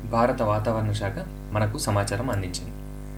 భారత వాతావరణ శాఖ మనకు సమాచారం అందించింది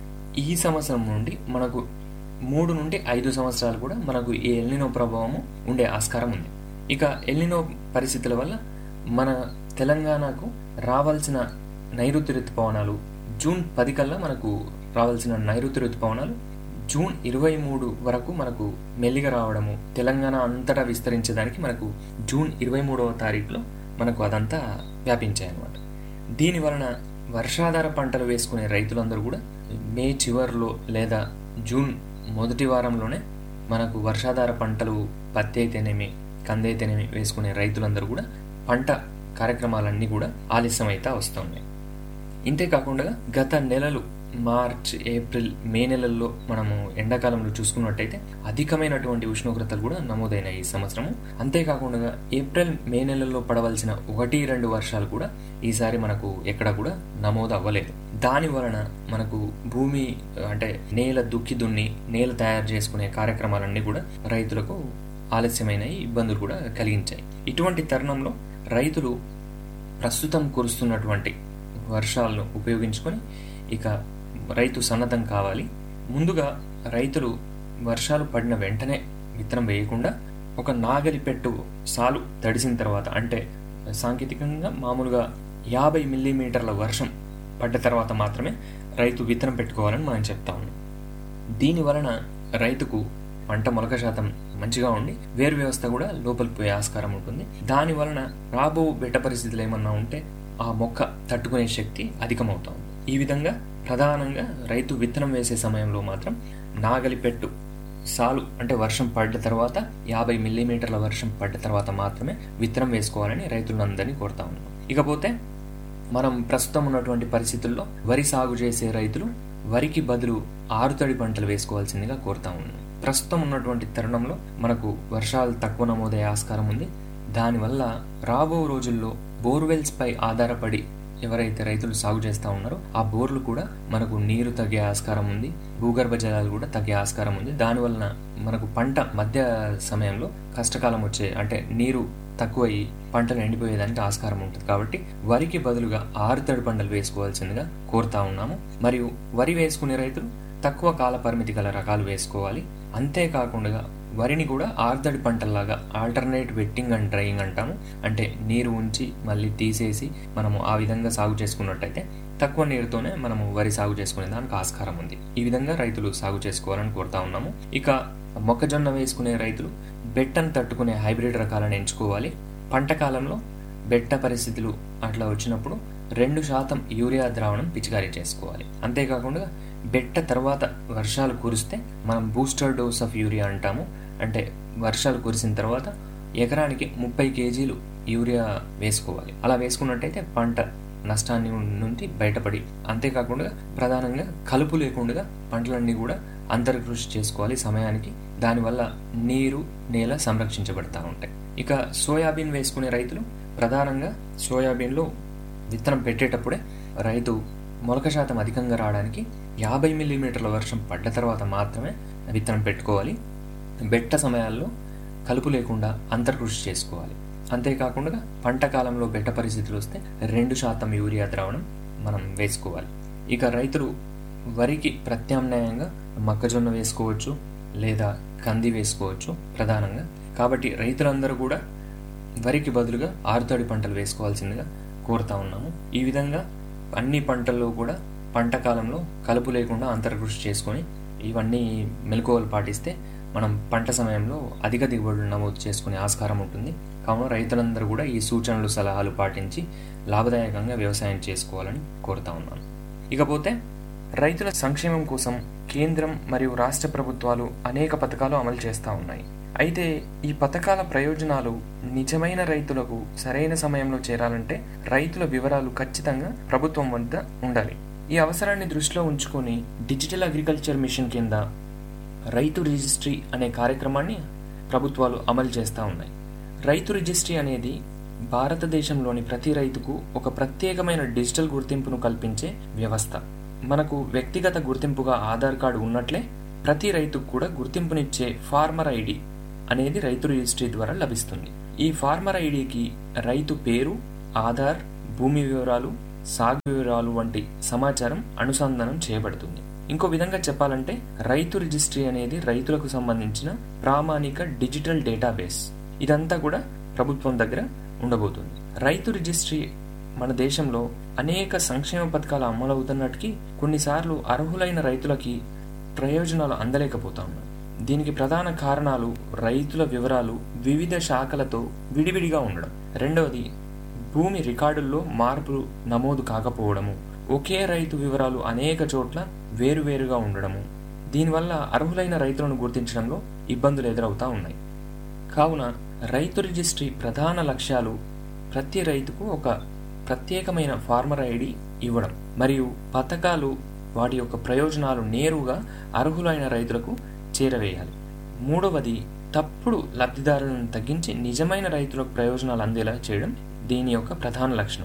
ఈ సంవత్సరం నుండి మనకు మూడు నుండి ఐదు సంవత్సరాలు కూడా మనకు ఈ ఎల్నినో ప్రభావము ఉండే ఆస్కారం ఉంది ఇక ఎల్నినో పరిస్థితుల వల్ల మన తెలంగాణకు రావాల్సిన నైరుతి ఋతుపవనాలు జూన్ పది కల్లా మనకు రావాల్సిన నైరుతి ఋతుపవనాలు జూన్ ఇరవై మూడు వరకు మనకు మెల్లిగా రావడము తెలంగాణ అంతటా విస్తరించడానికి మనకు జూన్ ఇరవై మూడవ తారీఖులో మనకు అదంతా వ్యాపించాయి అన్నమాట దీని వలన వర్షాధార పంటలు వేసుకునే రైతులందరూ కూడా మే చివరిలో లేదా జూన్ మొదటి వారంలోనే మనకు వర్షాధార పంటలు పత్తి అయితేనేమి కంది అయితేనేమి వేసుకునే రైతులందరూ కూడా పంట కార్యక్రమాలన్నీ కూడా ఆలస్యమైతే వస్తున్నాయి ఇంతే కాకుండా గత నెలలు మార్చ్ ఏప్రిల్ మే నెలల్లో మనము ఎండాకాలంలో చూసుకున్నట్టయితే అధికమైనటువంటి ఉష్ణోగ్రతలు కూడా నమోదైనాయి ఈ సంవత్సరము అంతేకాకుండా ఏప్రిల్ మే నెలల్లో పడవలసిన ఒకటి రెండు వర్షాలు కూడా ఈసారి మనకు ఎక్కడ కూడా నమోదు అవ్వలేదు దాని వలన మనకు భూమి అంటే నేల దుక్కి దున్ని నేల తయారు చేసుకునే కార్యక్రమాలన్నీ కూడా రైతులకు ఆలస్యమైన ఇబ్బందులు కూడా కలిగించాయి ఇటువంటి తరుణంలో రైతులు ప్రస్తుతం కురుస్తున్నటువంటి వర్షాలను ఉపయోగించుకొని ఇక రైతు సన్నద్ధం కావాలి ముందుగా రైతులు వర్షాలు పడిన వెంటనే విత్తనం వేయకుండా ఒక నాగలి పెట్టు సాలు తడిసిన తర్వాత అంటే సాంకేతికంగా మామూలుగా యాభై మిల్లీమీటర్ల వర్షం పడ్డ తర్వాత మాత్రమే రైతు విత్తనం పెట్టుకోవాలని మనం చెప్తా ఉన్నాం దీని వలన రైతుకు పంట మొలక శాతం మంచిగా ఉండి వేరు వ్యవస్థ కూడా లోపలికి పోయే ఆస్కారం ఉంటుంది దాని వలన రాబో బెట్ట పరిస్థితులు ఏమన్నా ఉంటే ఆ మొక్క తట్టుకునే శక్తి అధికమవుతా ఉంది ఈ విధంగా ప్రధానంగా రైతు విత్తనం వేసే సమయంలో మాత్రం నాగలి పెట్టు సాలు అంటే వర్షం పడ్డ తర్వాత యాభై మిల్లీమీటర్ల వర్షం పడ్డ తర్వాత మాత్రమే విత్తనం వేసుకోవాలని రైతులందరినీ కోరుతా ఉన్నాం ఇకపోతే మనం ప్రస్తుతం ఉన్నటువంటి పరిస్థితుల్లో వరి సాగు చేసే రైతులు వరికి బదులు ఆరుతడి పంటలు వేసుకోవాల్సిందిగా కోరుతా ఉన్నాం ప్రస్తుతం ఉన్నటువంటి తరుణంలో మనకు వర్షాలు తక్కువ నమోదయ్యే ఆస్కారం ఉంది దానివల్ల రాబో రోజుల్లో బోర్వెల్స్ పై ఆధారపడి ఎవరైతే రైతులు సాగు చేస్తూ ఉన్నారో ఆ బోర్లు కూడా మనకు నీరు తగ్గే ఆస్కారం ఉంది భూగర్భ జలాలు కూడా తగ్గే ఆస్కారం ఉంది దానివలన మనకు పంట మధ్య సమయంలో కష్టకాలం వచ్చే అంటే నీరు తక్కువయ్యి పంటలు ఎండిపోయేదానికి ఆస్కారం ఉంటుంది కాబట్టి వరికి బదులుగా ఆరుతడి పంటలు వేసుకోవాల్సిందిగా కోరుతా ఉన్నాము మరియు వరి వేసుకునే రైతులు తక్కువ కాల పరిమితి గల రకాలు వేసుకోవాలి అంతేకాకుండా వరిని కూడా ఆర్దడి పంటల్లాగా ఆల్టర్నేట్ వెట్టింగ్ అండ్ డ్రైయింగ్ అంటాము అంటే నీరు ఉంచి మళ్ళీ తీసేసి మనము ఆ విధంగా సాగు చేసుకున్నట్టయితే తక్కువ నీరుతోనే మనము వరి సాగు చేసుకునే దానికి ఆస్కారం ఉంది ఈ విధంగా రైతులు సాగు చేసుకోవాలని కోరుతా ఉన్నాము ఇక మొక్కజొన్న వేసుకునే రైతులు బెట్టను తట్టుకునే హైబ్రిడ్ రకాలను ఎంచుకోవాలి పంట కాలంలో బెట్ట పరిస్థితులు అట్లా వచ్చినప్పుడు రెండు శాతం యూరియా ద్రావణం పిచికారీ చేసుకోవాలి అంతేకాకుండా బెట్ట తర్వాత వర్షాలు కురిస్తే మనం బూస్టర్ డోస్ ఆఫ్ యూరియా అంటాము అంటే వర్షాలు కురిసిన తర్వాత ఎకరానికి ముప్పై కేజీలు యూరియా వేసుకోవాలి అలా వేసుకున్నట్టయితే పంట నష్టాన్ని నుండి బయటపడి అంతేకాకుండా ప్రధానంగా కలుపు లేకుండా పంటలన్నీ కూడా అంతర్కృషి చేసుకోవాలి సమయానికి దానివల్ల నీరు నేల సంరక్షించబడతా ఉంటాయి ఇక సోయాబీన్ వేసుకునే రైతులు ప్రధానంగా సోయాబీన్లో విత్తనం పెట్టేటప్పుడే రైతు మొలక శాతం అధికంగా రావడానికి యాభై మిల్లీమీటర్ల వర్షం పడ్డ తర్వాత మాత్రమే విత్తనం పెట్టుకోవాలి బెట్ట సమయాల్లో కలుపు లేకుండా అంతర్కృషి చేసుకోవాలి అంతేకాకుండా పంట కాలంలో బెట్ట పరిస్థితులు వస్తే రెండు శాతం యూరియా ద్రావణం మనం వేసుకోవాలి ఇక రైతులు వరికి ప్రత్యామ్నాయంగా మొక్కజొన్న వేసుకోవచ్చు లేదా కంది వేసుకోవచ్చు ప్రధానంగా కాబట్టి రైతులందరూ కూడా వరికి బదులుగా ఆరుతడి పంటలు వేసుకోవాల్సిందిగా కోరుతా ఉన్నాము ఈ విధంగా అన్ని పంటల్లో కూడా పంట కాలంలో కలుపు లేకుండా అంతర్కృషి చేసుకొని ఇవన్నీ మెలకువలు పాటిస్తే మనం పంట సమయంలో అధిక దిగుబడులు నమోదు చేసుకునే ఆస్కారం ఉంటుంది కావున రైతులందరూ కూడా ఈ సూచనలు సలహాలు పాటించి లాభదాయకంగా వ్యవసాయం చేసుకోవాలని కోరుతా ఉన్నాను ఇకపోతే రైతుల సంక్షేమం కోసం కేంద్రం మరియు రాష్ట్ర ప్రభుత్వాలు అనేక పథకాలు అమలు చేస్తూ ఉన్నాయి అయితే ఈ పథకాల ప్రయోజనాలు నిజమైన రైతులకు సరైన సమయంలో చేరాలంటే రైతుల వివరాలు ఖచ్చితంగా ప్రభుత్వం వద్ద ఉండాలి ఈ అవసరాన్ని దృష్టిలో ఉంచుకొని డిజిటల్ అగ్రికల్చర్ మిషన్ కింద రైతు రిజిస్ట్రీ అనే కార్యక్రమాన్ని ప్రభుత్వాలు అమలు చేస్తూ ఉన్నాయి రైతు రిజిస్ట్రీ అనేది భారతదేశంలోని ప్రతి రైతుకు ఒక ప్రత్యేకమైన డిజిటల్ గుర్తింపును కల్పించే వ్యవస్థ మనకు వ్యక్తిగత గుర్తింపుగా ఆధార్ కార్డు ఉన్నట్లే ప్రతి రైతుకు కూడా గుర్తింపునిచ్చే ఫార్మర్ ఐడి అనేది రైతు రిజిస్ట్రీ ద్వారా లభిస్తుంది ఈ ఫార్మర్ ఐడికి రైతు పేరు ఆధార్ భూమి వివరాలు సాగు వివరాలు వంటి సమాచారం అనుసంధానం చేయబడుతుంది ఇంకో విధంగా చెప్పాలంటే రైతు రిజిస్ట్రీ అనేది రైతులకు సంబంధించిన ప్రామాణిక డిజిటల్ డేటాబేస్ ఇదంతా కూడా ప్రభుత్వం దగ్గర ఉండబోతుంది రైతు రిజిస్ట్రీ మన దేశంలో అనేక సంక్షేమ పథకాలు అమలవుతున్నట్టుకి కొన్నిసార్లు అర్హులైన రైతులకి ప్రయోజనాలు అందలేకపోతా ఉన్నాయి దీనికి ప్రధాన కారణాలు రైతుల వివరాలు వివిధ శాఖలతో విడివిడిగా ఉండడం రెండవది భూమి రికార్డుల్లో మార్పులు నమోదు కాకపోవడము ఒకే రైతు వివరాలు అనేక చోట్ల వేరువేరుగా ఉండడము దీనివల్ల అర్హులైన రైతులను గుర్తించడంలో ఇబ్బందులు ఎదురవుతా ఉన్నాయి కావున రైతు రిజిస్ట్రీ ప్రధాన లక్ష్యాలు ప్రతి రైతుకు ఒక ప్రత్యేకమైన ఫార్మర్ ఐడి ఇవ్వడం మరియు పథకాలు వాటి యొక్క ప్రయోజనాలు నేరుగా అర్హులైన రైతులకు చేరవేయాలి మూడవది తప్పుడు లబ్ధిదారులను తగ్గించి నిజమైన రైతులకు ప్రయోజనాలు అందేలా చేయడం దీని యొక్క ప్రధాన లక్షణం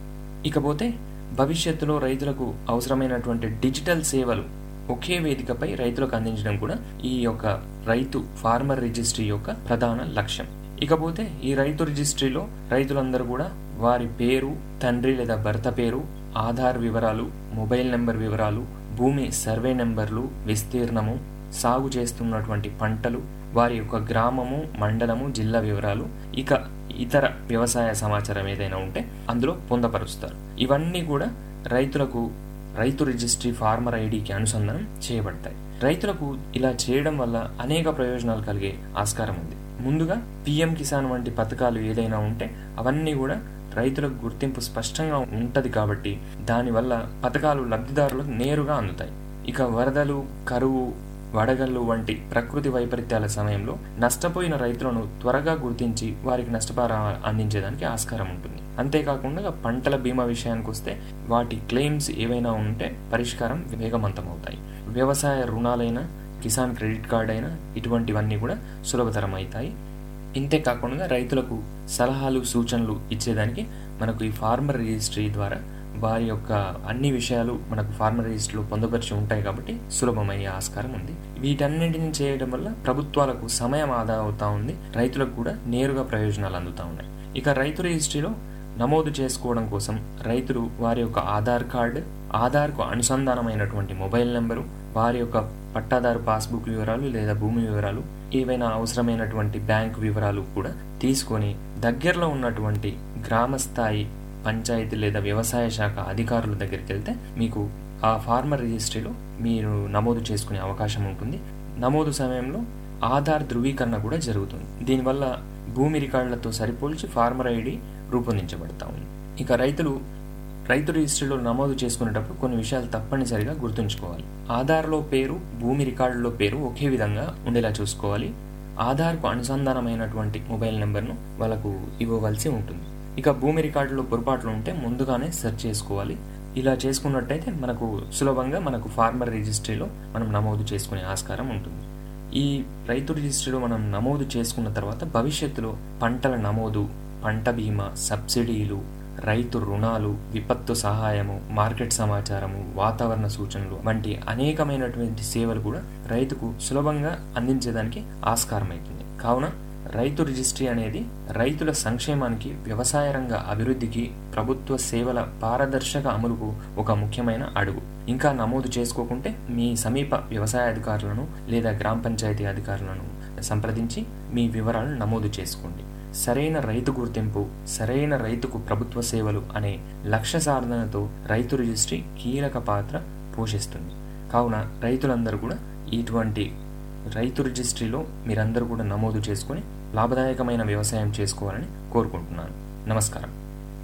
ఇకపోతే భవిష్యత్తులో రైతులకు అవసరమైనటువంటి డిజిటల్ సేవలు ఒకే వేదికపై రైతులకు అందించడం కూడా ఈ యొక్క రైతు ఫార్మర్ రిజిస్ట్రీ యొక్క ప్రధాన లక్ష్యం ఇకపోతే ఈ రైతు రిజిస్ట్రీలో రైతులందరూ కూడా వారి పేరు తండ్రి లేదా భర్త పేరు ఆధార్ వివరాలు మొబైల్ నెంబర్ వివరాలు భూమి సర్వే నెంబర్లు విస్తీర్ణము సాగు చేస్తున్నటువంటి పంటలు వారి యొక్క గ్రామము మండలము జిల్లా వివరాలు ఇక ఇతర వ్యవసాయ సమాచారం ఏదైనా ఉంటే అందులో పొందపరుస్తారు ఇవన్నీ కూడా రైతులకు రైతు రిజిస్ట్రీ ఫార్మర్ ఐడికి అనుసంధానం చేయబడతాయి రైతులకు ఇలా చేయడం వల్ల అనేక ప్రయోజనాలు కలిగే ఆస్కారం ఉంది ముందుగా పిఎం కిసాన్ వంటి పథకాలు ఏదైనా ఉంటే అవన్నీ కూడా రైతులకు గుర్తింపు స్పష్టంగా ఉంటది కాబట్టి దానివల్ల పథకాలు లబ్ధిదారులకు నేరుగా అందుతాయి ఇక వరదలు కరువు వడగళ్ళు వంటి ప్రకృతి వైపరీత్యాల సమయంలో నష్టపోయిన రైతులను త్వరగా గుర్తించి వారికి నష్టపరిహారం అందించేదానికి ఆస్కారం ఉంటుంది అంతేకాకుండా పంటల బీమా విషయానికి వస్తే వాటి క్లెయిమ్స్ ఏవైనా ఉంటే పరిష్కారం వేగవంతమవుతాయి వ్యవసాయ రుణాలైన కిసాన్ క్రెడిట్ కార్డ్ అయినా ఇటువంటివన్నీ కూడా సులభతరం అవుతాయి ఇంతే కాకుండా రైతులకు సలహాలు సూచనలు ఇచ్చేదానికి మనకు ఈ ఫార్మర్ రిజిస్ట్రీ ద్వారా వారి యొక్క అన్ని విషయాలు మనకు ఫార్మర్ రిజిస్ట్రీలో పొందుపరిచి ఉంటాయి కాబట్టి సులభమయ్యే ఆస్కారం ఉంది వీటన్నింటిని చేయడం వల్ల ప్రభుత్వాలకు సమయం ఆదా అవుతా ఉంది రైతులకు కూడా నేరుగా ప్రయోజనాలు అందుతా ఉన్నాయి ఇక రైతు రిజిస్ట్రీలో నమోదు చేసుకోవడం కోసం రైతులు వారి యొక్క ఆధార్ కార్డు ఆధార్కు అనుసంధానమైనటువంటి మొబైల్ నెంబరు వారి యొక్క పట్టాదారు పాస్బుక్ వివరాలు లేదా భూమి వివరాలు ఏవైనా అవసరమైనటువంటి బ్యాంకు వివరాలు కూడా తీసుకొని దగ్గరలో ఉన్నటువంటి గ్రామ స్థాయి పంచాయతీ లేదా వ్యవసాయ శాఖ అధికారుల దగ్గరికి వెళ్తే మీకు ఆ ఫార్మర్ రిజిస్ట్రీలో మీరు నమోదు చేసుకునే అవకాశం ఉంటుంది నమోదు సమయంలో ఆధార్ ధృవీకరణ కూడా జరుగుతుంది దీనివల్ల భూమి రికార్డులతో సరిపోల్చి ఫార్మర్ ఐడి రూపొందించబడతా ఉంది ఇక రైతులు రైతు రిజిస్ట్రీలో నమోదు చేసుకునేటప్పుడు కొన్ని విషయాలు తప్పనిసరిగా గుర్తుంచుకోవాలి ఆధార్లో పేరు భూమి రికార్డులో పేరు ఒకే విధంగా ఉండేలా చూసుకోవాలి ఆధార్కు అనుసంధానమైనటువంటి మొబైల్ నెంబర్ను వాళ్ళకు ఇవ్వవలసి ఉంటుంది ఇక భూమి రికార్డులో పొరపాట్లు ఉంటే ముందుగానే సెర్చ్ చేసుకోవాలి ఇలా చేసుకున్నట్టయితే మనకు సులభంగా మనకు ఫార్మర్ రిజిస్ట్రీలో మనం నమోదు చేసుకునే ఆస్కారం ఉంటుంది ఈ రైతు రిజిస్ట్రీలో మనం నమోదు చేసుకున్న తర్వాత భవిష్యత్తులో పంటల నమోదు పంట బీమా సబ్సిడీలు రైతు రుణాలు విపత్తు సహాయము మార్కెట్ సమాచారము వాతావరణ సూచనలు వంటి అనేకమైనటువంటి సేవలు కూడా రైతుకు సులభంగా అందించేదానికి ఆస్కారం అవుతుంది కావున రైతు రిజిస్ట్రీ అనేది రైతుల సంక్షేమానికి వ్యవసాయ రంగ అభివృద్ధికి ప్రభుత్వ సేవల పారదర్శక అమలుకు ఒక ముఖ్యమైన అడుగు ఇంకా నమోదు చేసుకోకుంటే మీ సమీప వ్యవసాయ అధికారులను లేదా గ్రామ పంచాయతీ అధికారులను సంప్రదించి మీ వివరాలను నమోదు చేసుకోండి సరైన రైతు గుర్తింపు సరైన రైతుకు ప్రభుత్వ సేవలు అనే లక్ష్య సాధనతో రైతు రిజిస్ట్రీ కీలక పాత్ర పోషిస్తుంది కావున రైతులందరూ కూడా ఇటువంటి రైతు రిజిస్ట్రీలో మీరందరూ కూడా నమోదు చేసుకుని లాభదాయకమైన వ్యవసాయం చేసుకోవాలని కోరుకుంటున్నాను నమస్కారం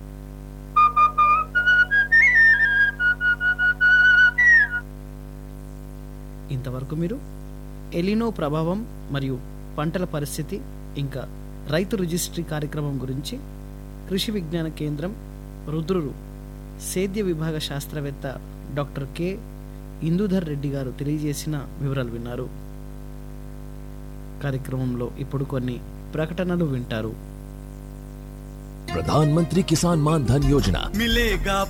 ఇంతవరకు మీరు ఎలినో ప్రభావం మరియు పంటల పరిస్థితి ఇంకా రైతు రిజిస్ట్రీ కార్యక్రమం గురించి కృషి విజ్ఞాన కేంద్రం రుద్రురు సేద్య విభాగ శాస్త్రవేత్త డాక్టర్ కె ఇందుధర్ రెడ్డి గారు తెలియజేసిన వివరాలు విన్నారు కార్యక్రమంలో ఇప్పుడు కొన్ని ప్రకటనలు వింటారు प्रधानमंत्री किसान मान धन योजना मिलेगा